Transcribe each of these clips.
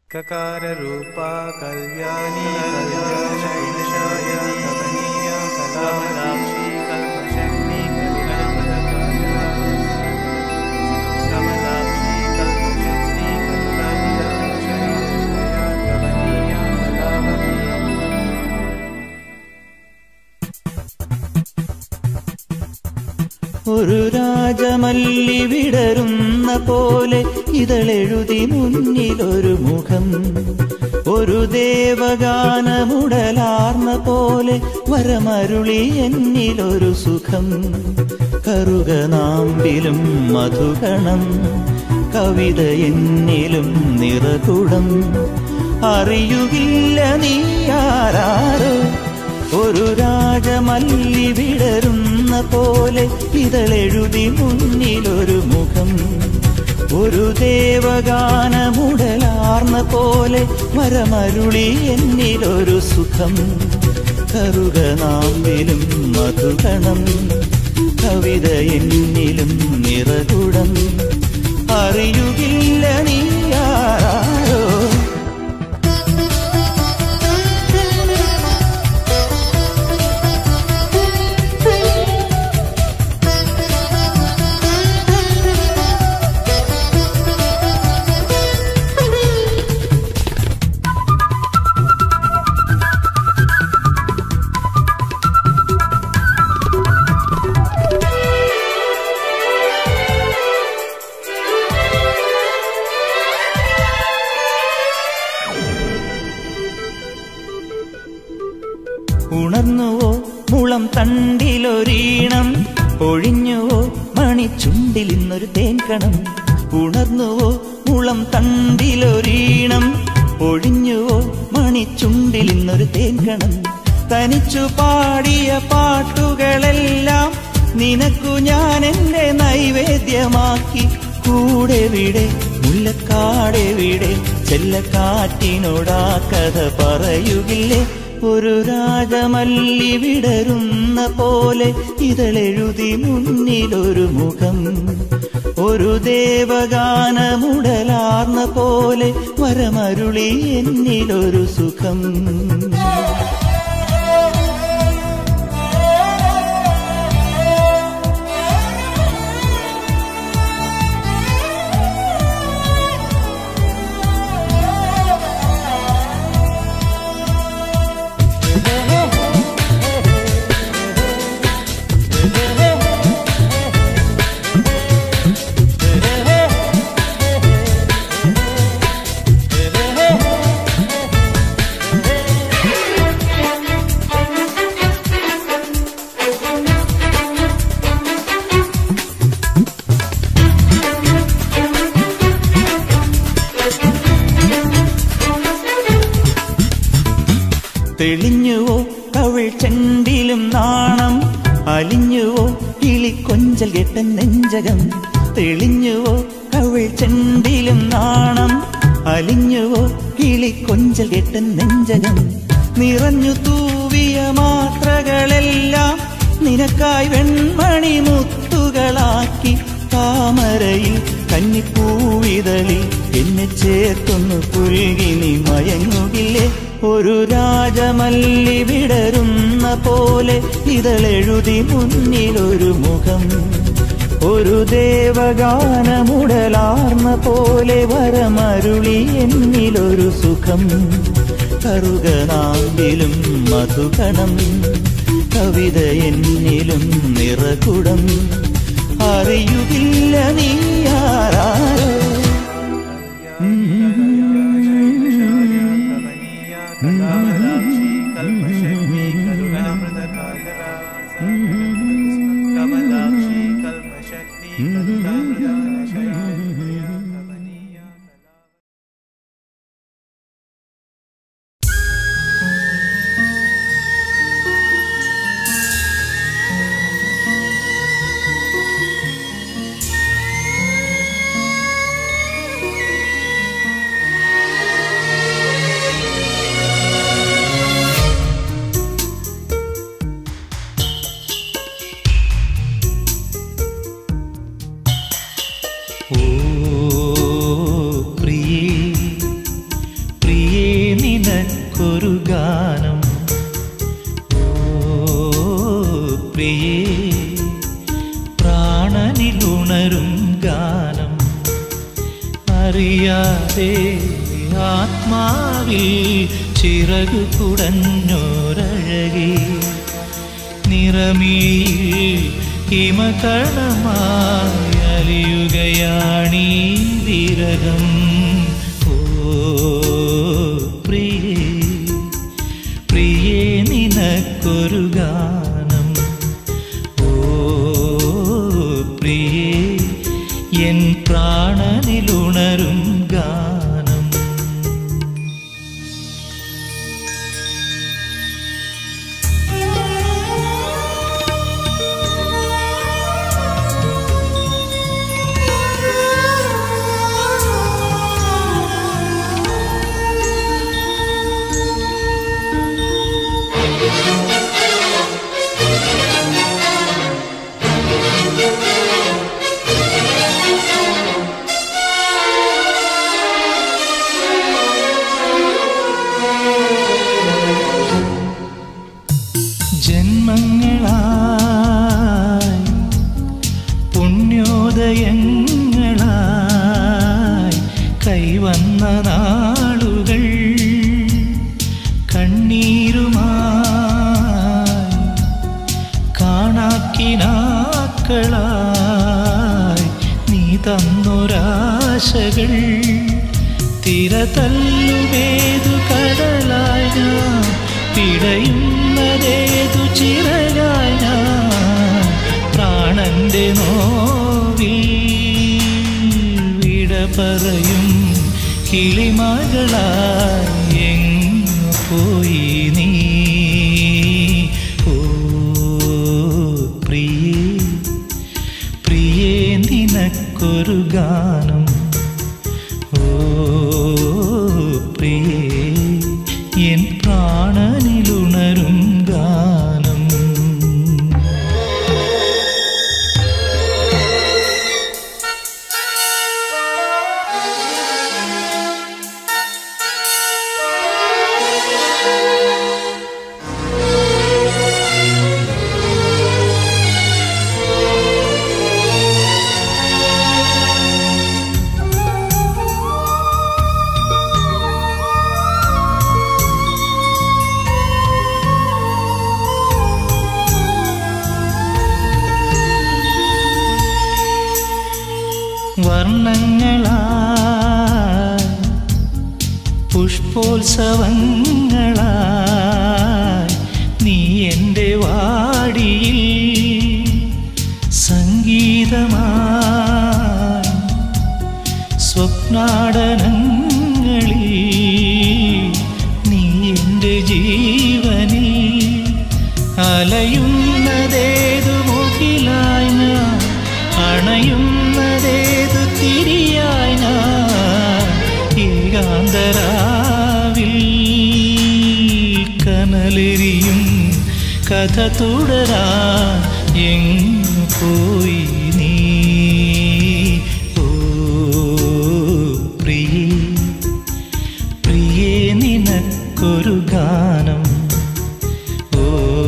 ककाररूपा कल्याणी कल्याणशैलशाय कमनीया कलामलाक्षी कल्पशक्ति करुणप्रदकाया कमलाक्षी कल्पशक्ति करुणानिधानशैलया कमनीया कलावती ഒരു രാജമല്ലി വിടരുന്ന പോലെ ഇതളെഴുതി മുന്നിലൊരു മുഖം ഒരു ദേവഗാനമുടലാർന്ന പോലെ വരമരുളി എന്നിലൊരു സുഖം കറുകനാമ്പിലും മധുകണം കവിത എന്നിലും നിറകുടം അറിയുകില്ല നീ ആരാരോ ഒരു രാജമല്ലി വിടരുന്ന പോലെ ഇതളെഴുതി മുന്നിലൊരു മുഖം ഒരു ദേവഗാനമുടലാർന്ന പോലെ മരമരുളി എന്നിലൊരു സുഖം കറുകനാമ്പിലും മധുകണം കവിത എന്നിലും നിറകുടം അറിയുകില്ല നീ ആരാരോ ഉണർന്നുവോ മുളം തണ്ടിലൊരീണം ഒഴിഞ്ഞുവോ മണിച്ചുണ്ടിൽ ഇന്നൊരു തേൻകണം ഉണർന്നുവോ മുളം തണ്ടിലൊരീണം ഒഴിഞ്ഞുവോ മണിച്ചുണ്ടിൽ ഇന്നൊരു തേൻകണം തനിച്ചു പാടിയ പാട്ടുകളെല്ലാം നിനക്കു ഞാൻ എന്റെ നൈവേദ്യമാക്കി കൂടെ വിടെ മുല്ലക്കാടെ വിടെ ചെല്ലക്കാറ്റിനോടാ കഥ പറയുകില്ലേ ഒരു രാജമല്ലി വിടരുന്ന പോലെ ഇതളെഴുതി മുന്നിലൊരു മുഖം ഒരു ദേവഗാനമുടലാർന്ന പോലെ വരമരുളി എന്നിലൊരു സുഖം തെളിഞ്ഞുവോ കവിൾ ചെണ്ടിലും നാണം അലിഞ്ഞുവോ കിളി കൊഞ്ചൽ കെട്ടൻ നെഞ്ചകം തെളിഞ്ഞുവോ കവിൾ ചെണ്ടിലും നാണം അലിഞ്ഞുവോ കിളി കൊഞ്ചൽ കെട്ടൻ നെഞ്ചകം നിറഞ്ഞു തൂവിയ മാത്രകളെല്ലാം നിനക്കായി വെൺമണി മുത്തുകളാക്കി താമരയിൽ കന്നിപ്പൂവിതളിൽ എന്നെ ചേർത്തൊന്നു പുൽകി നീ മയങ്ങുകില്ലേ ഒരു രാജമല്ലി വിടരുന്ന പോലെ ഇതളെഴുതി മുന്നിലൊരു മുഖം ഒരു ദേവഗാനമുടലാർന്ന പോലെ വരമരുളി എന്നിലൊരു സുഖം കറുകനാമ്പിലും മധുകണം കവിത എന്നിലും നിറകുടം അറിയുകില്ല നീ ആരാരോ कमनीया कलामलाक्षी कल्पशक्ति करुणाप्रदकाया कमलाक्षी कल्पशक्ति करुणाप्रदकाया कमनीया അറിയാതെ ആത്മാവിൽ ചിറകു കുടഞ്ഞോരഴകി നിറമിയിൽ ഹിമകണമായി അലിയുകയാണീ വിരഹം ഓ പ്രിയേ പ്രിയേ നിനക്കൊരു ഗാനം ഓ പ്രിയേ എൻ പ്രാണനിലുണരും ഗാനം ജന്മങ്ങളായി പുണ്യോദയങ്ങളായി കൈവന്ന നാളുകൾ കണ്ണീരുമായി കാണാക്കിനാക്കളായി നീ തന്നൊരാശകൾ തിര തല്ലുമേതു കടലായി ഞാൻ പിടയുന്നതേതു ചിറകായി ഞാൻ പ്രാണന്റെ നോവിൽ വിട പറയും കിളിമകളായി എങ്ങു പോയി നീ ഓ പ്രിയേ പ്രിയേ നിനക്കൊരു ഗാനം ഓ പ്രിയേ എൻ പ്രാണനിലുണരും ഗാനം വർണ്ണങ്ങളായി പുഷ്പോത്സവങ്ങളായി നീ എൻ്റെ വാടിയിൽ സംഗീതമായി സ്വപ്നാടനങ്ങളിൽ നീ എൻ്റെ ജീവനിൽ അലയുന്നതേതു മുകിലായി ഞാൻ അണയുന്നതേതു തിരിയായി ഞാൻ ഏകാന്തരാവിൽ കനലെരിയും കഥ തുടരാൻ എങ്ങു പോയി നീ ഓ പ്രിയേ പ്രിയേ നിനക്കൊരു ഗാനം ഓ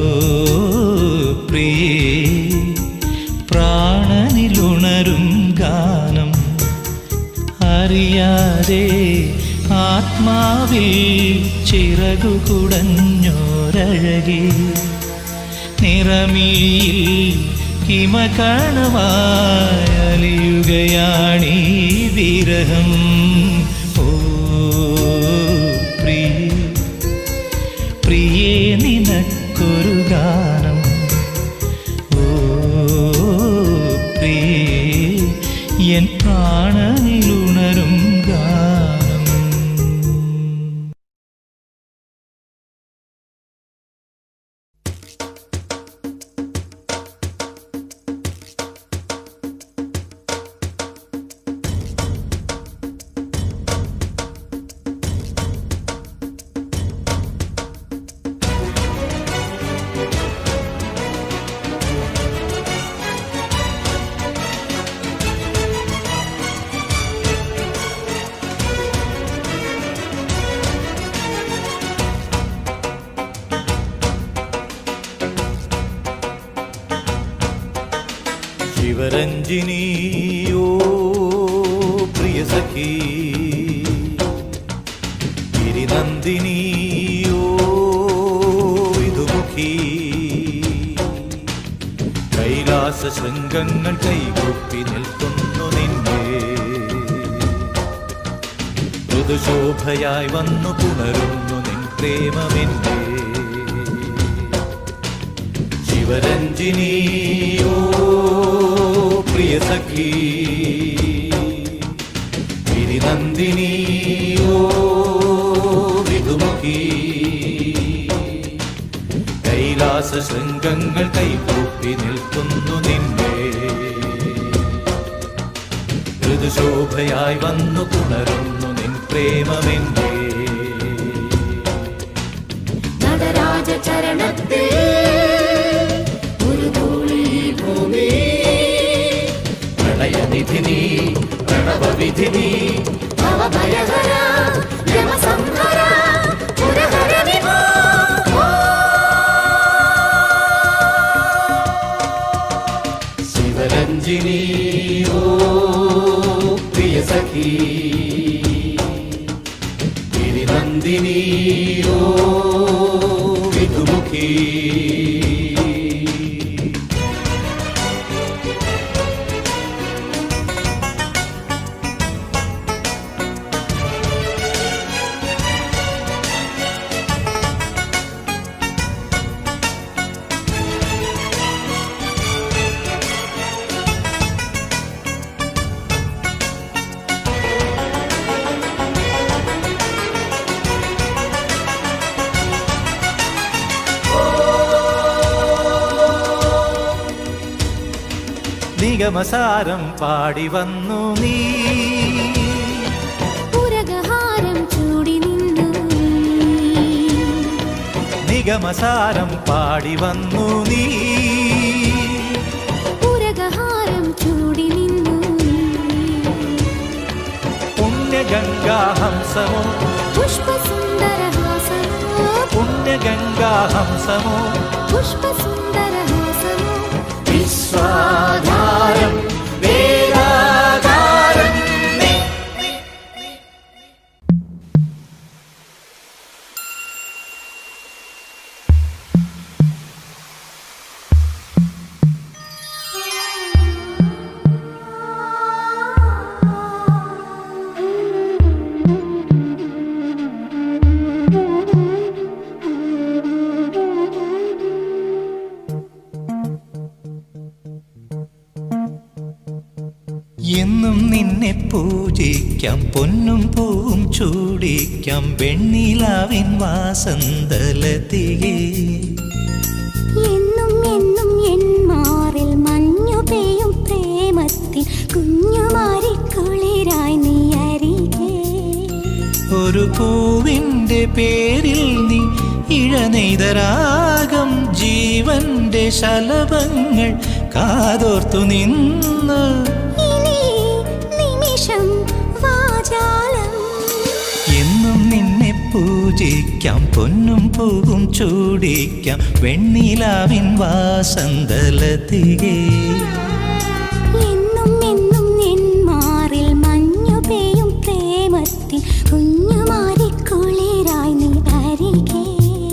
പ്രിയേ പ്രാണനിലുണരും ഗാനം അറിയാതെ ആത്മാവിൽ ചിറകു കുടഞ്ഞോരഴകി നിറമിയിൽ ഹിമകണമായി അലിയുകയാണീ വിരഹം ഓ പ്രിയേ പ്രിയേ നിനക്കൊരു ഗാനം ഓ പ്രിയേ എൻ പ്രാണനിലുണരും ഗാനം ശിവരഞ്ജിനിയോ പ്രിയ സഖി ഗിരിനന്ദിനിയോ വിധുമുഖി കൈലാസ ശൃംഗങ്ങൾ കൈകൊപ്പി നിൽക്കുന്നു നിന്നെ ഋതുശോഭയായി വന്നു പുണരുന്നു നിൻ പ്രേമമെന്നെ ശിവരഞ്ജിനിയോ പ്രിയ സഖി ഗിരിനന്ദിനിയോ വിധുമുഖി കൈലാസ ശൃംഗങ്ങൾ കൈകൂപ്പി നിൽക്കുന്നു നിന്നെ ഋതുശോഭയായി വന്നു പുണരുന്നു നിൻ പ്രേമമെന്നെ നടരാജ ചരണത്തിൽ ഒരു തുളി ഭൂമി പ്രണയനിധിനി പ്രണവവിധിനി ഭവഭയഹര യമസംഹര പുരഹര വിഭോ ശിവരഞ്ജിനിയോ പ്രിയ സഖി ഗിരിനന്ദിനിയോ വിധുമുഖി നിഗമസാരം പാടി വന്നു നീ പുരകഹാരം ചൂടി നിന്നു നിഗമസാരം പാടി വന്നു നീ പുരകഹാരം ചൂടി നിന്നു പുണ്യഗംഗാഹംസമോ പുഷ്പസുന്ദരഹാസമോ പുണ്യഗംഗാഹംസമോ പുഷ്പസുന്ദരഹാസമോ വിശ്വാധാരം വേദാധാരം നീ. എന്നും നിന്നെ പൂജിക്കാം പൊന്നും പൂവും ചൂടിക്കാം വെണ്ണിലാവിൻ വാസന്തലതികേ എന്നും എന്നും എൻ മാറിൽ മഞ്ഞു പെയ്യും പ്രേമത്തിൽ കുഞ്ഞുമാരി കുളിരായി നീ അരികെ ഒരു പൂവിൻ്റെ പേരിൽ നീ ഇഴനെയ്തരാഗം ജീവന്റെ ശലഭങ്ങൾ കാതോർത്തു നിന്ന് ഇനി നിമിഷം വാചാലം എന്നും നിന്നെ പൂജിക്കാം പൊന്നും പൂവും ചൂടിക്കാം വെണ്ണിലാവിൻ വാസന്തലതികേ എന്നും എന്നും എൻ മാറിൽ മഞ്ഞു പെയ്യും പ്രേമത്തിൽ കുഞ്ഞുമാരി കുളിരായി നീ അരികെ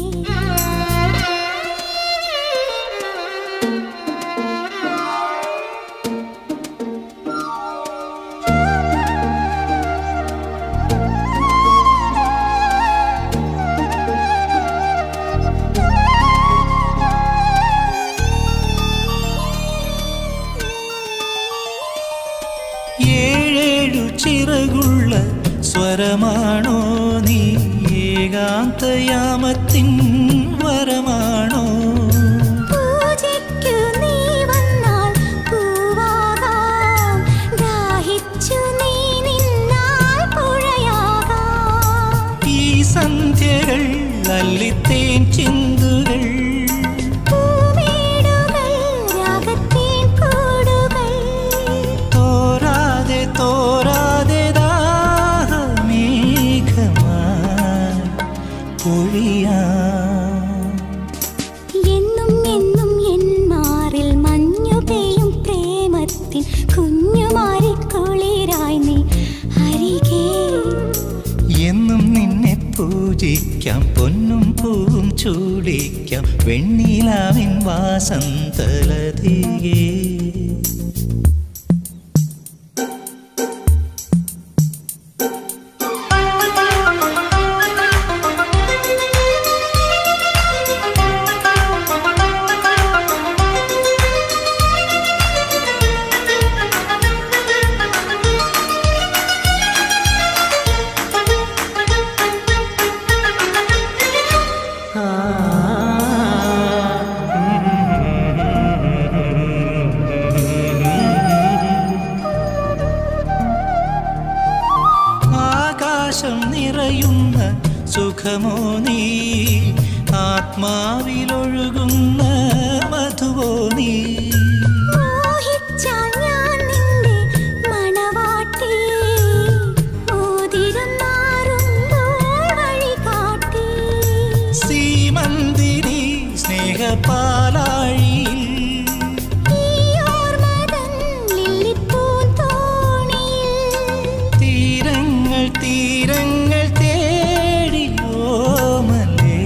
ഏഴേഴു ചിറകുള്ള സ്വരമാണോ നീ ഏകാന്തയാമത്തിൻ വരമാണോ പൂജയ്ക്കു നീ വന്നാൽ പൂവാകാം ദാഹിച്ചു നീ നിന്നാൽ പുഴയാകാം ഈ സന്ധ്യകൾ അല്ലിത്തേൻ ചിന്തുകൾ പൂമേടുകൾ രാഗത്തിൻ കൂടുകൾ തോരാതെ തോരാതെ ദാഹമേഘമായി പൊഴിയാം എന്നും എന്നും എൻ മാറിൽ മഞ്ഞു പെയ്യും പ്രേമത്തിൽ കുഞ്ഞുമാരി കുളിരായി നീ പൂജിക്കാം പൊന്നും പൂവും ചൂടിക്കാം വെണ്ണിലാവിൻ വാസന്തലതികേ ആകാശം നിറയുന്ന സുഖമോ നീ ആത്മാവിലൊഴുകുന്ന മധുവോ നീ മോഹിച്ചാൽ ഞാൻ നിന്റെ മണവാട്ടി മോതിരുന്നാറുമ്പോൾ വഴികാട്ടി സീമന്തിരി സ്നേഹപാലാഴിയിൽ ഈ ഓർമ്മതൻ ലില്ലിപ്പൂന്തോണിയിൽ തീരങ്ങൾ തീരങ്ങൾ തേടിയോമലേ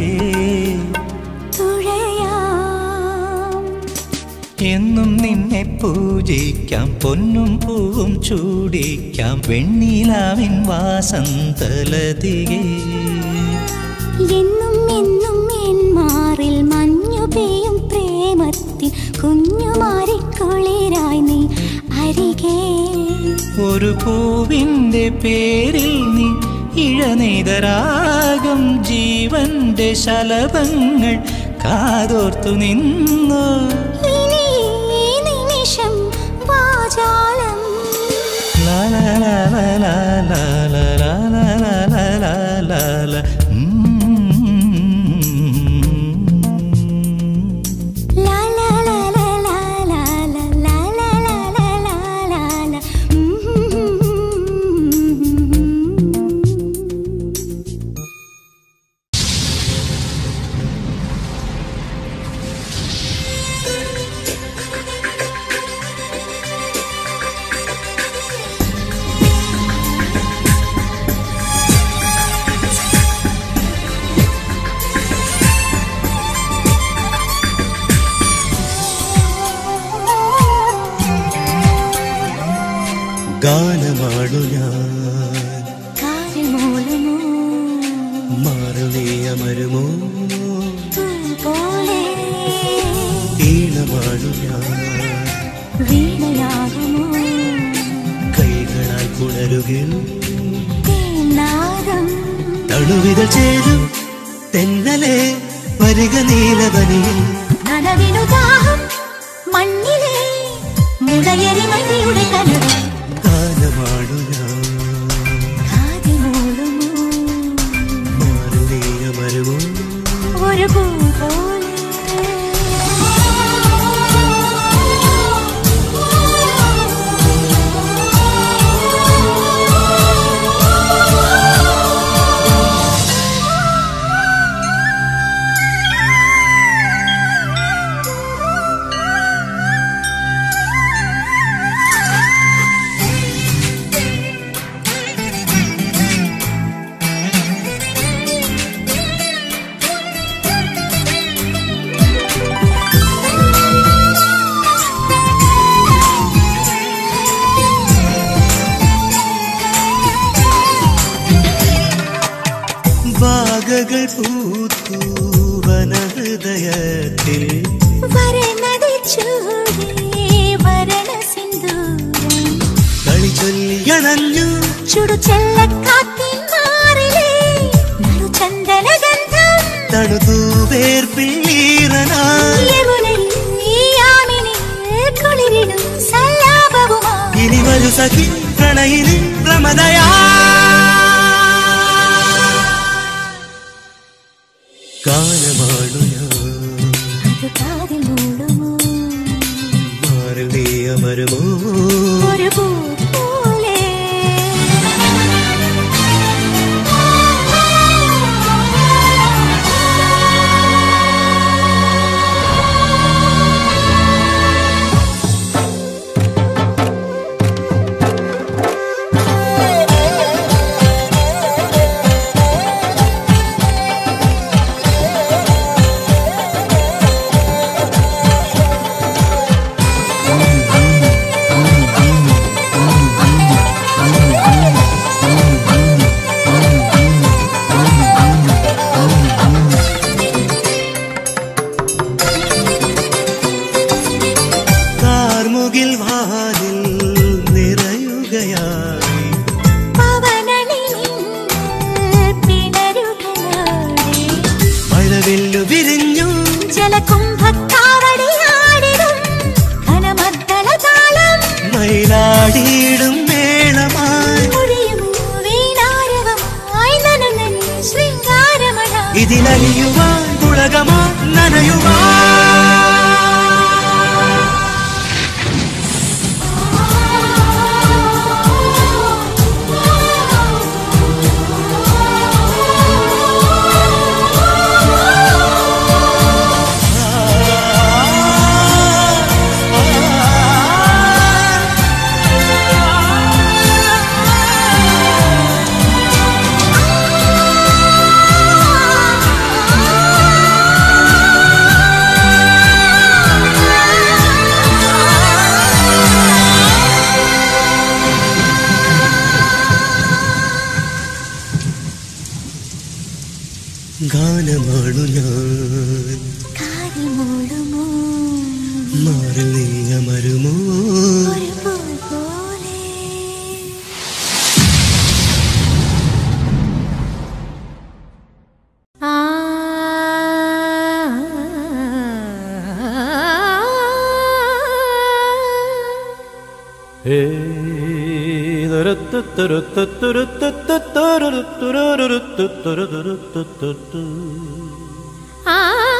തുഴയാം എന്നും നിന്നെ പൂജിക്കാം പൊന്നും പൂവും ചൂടിക്കാം വെണ്ണിലാവിൻ വാസന്തലതികേ എന്നും എന്നും എൻ മാറിൽ മഞ്ഞു പെയ്യും പ്രേമത്തിൽ കുഞ്ഞുമാരിക്കുളിരായി നീ അരികേ ഒരു പൂവിൻ്റെ പേരിൽ നീ ഇഴനെയ്തരാഗം ജീവന്റെ ശലഭങ്ങൾ കാതോർത്തു നിന്നു ഇനി ഈ നിമിഷം വാചാലം ലാ ലാ ലാ ലാ ലാ ലാ ലാ ലാ ലാ ലാ ലാ ലാ ലാ. ഉം. ലാ ലാ ലാ ലാ ലാ ലാ ലാ ലാ ലാ ലാ ലാ ലാ ലാ ലാ. ഗാനമാണു ഞാൻ കാതിൽ മൂളുമോ മാറുനീയമരുമോ പൂ പോലെ ഈണമാണു ഞാൻ വീണയാകുമോ കൈകളാൽ പുണരുകിൽ തേനാദം തണുവിതൾ ചെയ്തു തെന്നലെ വരിക നീലവനിയിൽ നനവിനു ദാഹം മണ്ണിലെ മുടയരി മണ്ണിയുടെ കനവ് ഗാനമാണു ഞാൻ കാതിൽ മൂളുമോ മാറുനീയമരുമോ ഒരു പൂ പോലെ വാഗകൾ പൂത്തു വനഹൃദയത്തിൽ വരണതിൽ ചൂടേ വരണ സിന്ദൂരം കളി ചൊല്ലിയണഞ്ഞു ചുടു ചെല്ലക്കാത്തിൻ മാറിലേ നറു ചന്ദനഗന്ധം തണുതൂ വേർപ്പിള്ളീറനായി യമുനയിൽ ഈ യാമിനിയിൽ കുളിരിടും സല്ലാപവുമാ ഇനി വരു സഖി പ്രണയിനി പ്രമദയാ ഗാനമാണു ഞാൻ അത് കാതിൽ മൂളുമോ മാറിൽ നീ അമരുമോ ഒരു പൂ പോലെ പവനളിൽ പിണരുകയാടി മഴവില്ലു വിരിഞ്ഞു ജലകുംഭക്കാവടിയാടിടും ഘനമദ്ദളതാളം മയിലാടിയിടും മേളമായി മുഴിയും വീണാരവമായി നനനനി ശൃംഗാരമഴ ഇതിലലിയുവാൻ ഉലകമാ നനയുവാൻ ഗാനമാണു ഞാൻ കാരിമൂളുമോ മാറിൽ നീ അമരുമോ ഒരു പൂൾ പോലെ ആ ആ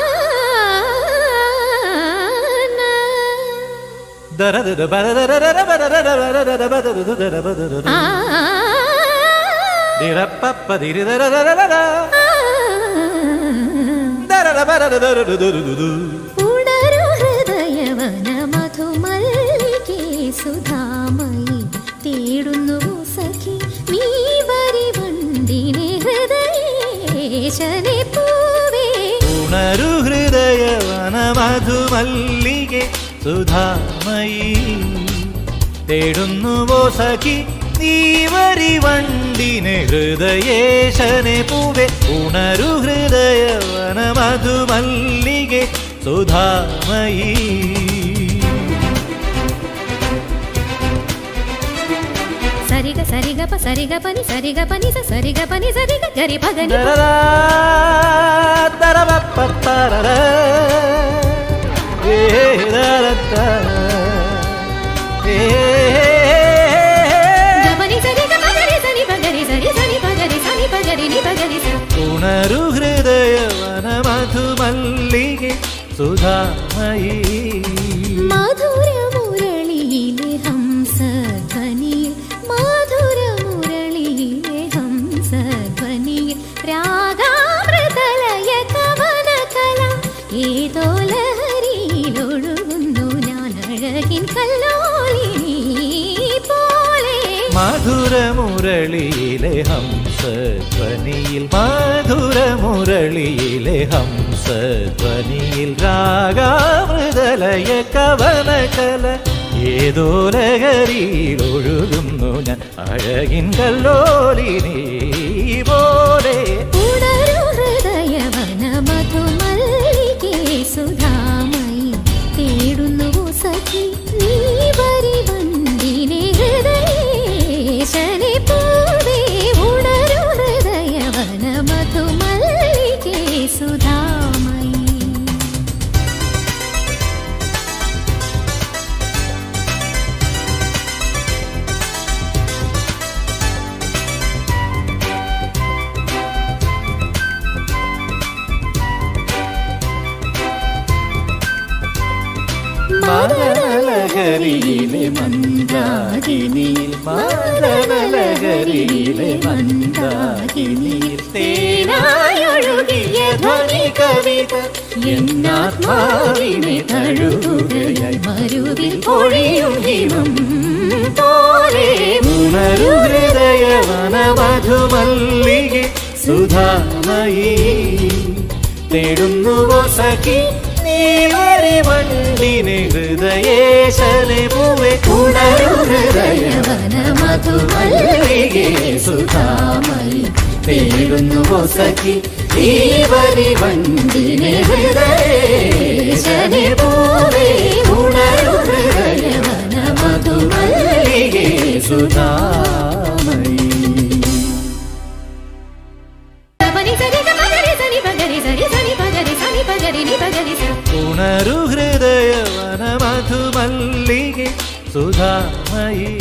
ഉണരു ഹൃദയവന മധുമല്ലികേ സുധാമയി തേടുന്നു സഖി നീ വരി വണ്ടിനെ ഹൃദയേശനെ പൂവേ ഉണരു ഹൃദയവന മധുമല്ലികെ സുധാമയി തേടുന്നുവോ സഖി നീവരി വണ്ടിനെ ഹൃദയേശനെ പൂവെ ഉണരു ഹൃദയവന മധുമല്ലികെ സുധാമയി సరిగ సరిగ ప సరిగ పని సరిగ పని స సరిగ పని సరిగ గరి పగని దరరా, దరబప్పత్తరరా, ఏ దరత్తా, ఏ గపని సరిగ పగరి సరి పగరి సరి సరి పగరి సరి పగరి ని పగరి స ഉണരു ഹൃദയവന മധുമല്ലികെ സുധാമയി മധുര മുരളിയിലെ ഹംസ ധ്വനിയിൽ മധുര മുരളിയിലെ ഹംസ ധ്വനിയിൽ രാഗാമൃതലയ കവന കല ഏതോ ലഹരിയിലൊഴുകുന്നു ഞാൻ അഴകിൻ കല്ലോലിനി പോലെ മധുരമുരളിയിലെ ഹംസധ്വനിയിൽ മധുരമുരളിയിലെ ഹംസധ്വനിയിൽ രാഗാമൃതലയ കവനകല ഏതോ ലഹരിയിൽ ഒഴുകുന്നു ഞാൻ അഴകിൻ കല്ലോലിനി പോലെ ഉണരു ഹൃദയവന മധുമല്ലികേ സുധാമയി തേടുന്നുവോ സഖി നീ വരി വന്ദിനെ ഹൃദയേശനെ പൂവേ ഉണരു ഹൃദയവന മധുമല്ലികേ സുധാമയി മദനലഹരിയിലെ മന്ദാകിനിയിൽ മദനലഹരിയിലെ മന്ദാകിനിയിൽ തേനായൊഴുകിയ ധ്വനി കവിത എന്നാത്മാവിനെ തഴുകുകയായി മരുവിൽ പൊഴിയും ഹിമം പോലെ ഉണരു ഹൃദയവന മധുമല്ലികെ സുധാമയി തേടുന്നുവോ സഖി നീവരി വണ്ടിനെ ഹൃദയേശനെ പൂവെ ഉണരു ഹൃദയവന മധുമല്ലികെ സുധാമയി തേടുന്നുവോ സഖി നീവരി വണ്ടിനെ ഹൃദയേശനെ പൂവെ ഉണരു ഹൃദയവന മധുമല്ലികെ സുധാ സുധാമയി